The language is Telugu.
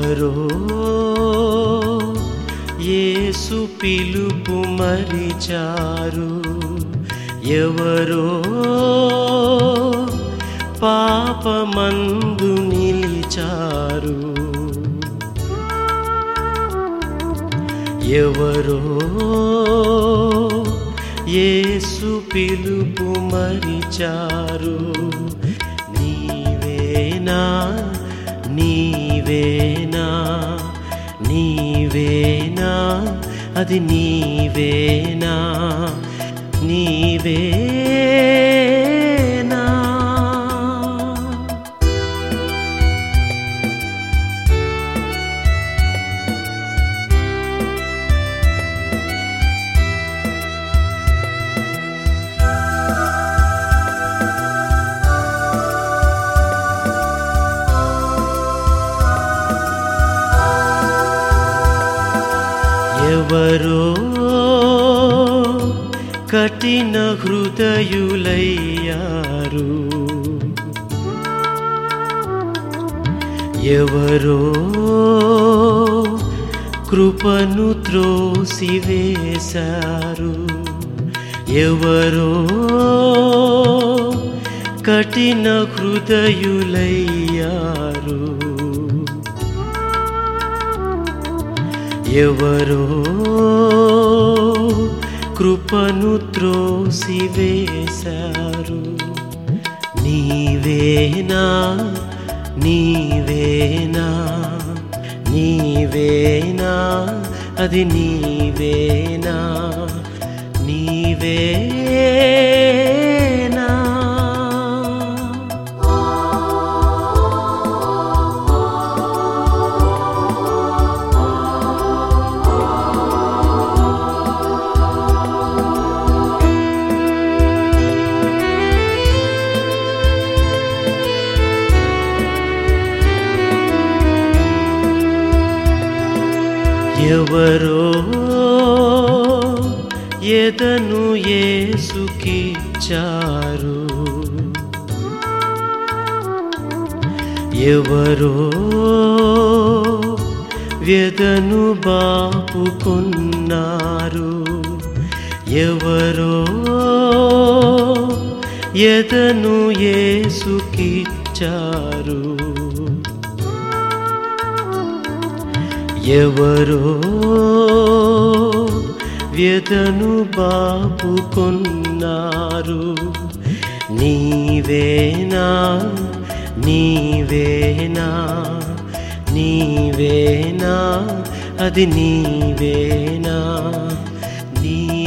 ఎవరో యేసు పిలుపు మరిచారు ఎవరో పాపమందు నిలిచారు ఎవరో యేసు పిలుపు మరిచారు నీవేనా నీవేనా నీవేనా అది నీవేనా నీవేనా ఎవరో కఠిన హృదయులయ్యారు ఎవరో కృపను త్రోసివేశారు ఎవరో కఠిన హృదయులయ్యారు ఎవరో కృపను త్రోసివేశారు నీవేనా నీవేనా నీవేనా అది నీవేనా నీవేనా ఎవరో ఎదను ఏసుకిచ్చారు ఎవరో వ్యధను బాపుకున్నారు ఎవరో ఎదను ఏసుకిచ్చారు ఎవరో వ్యధను బాపుకున్నారు నీవేనా నీవేనా నీవేనా అది నీవేనా నీ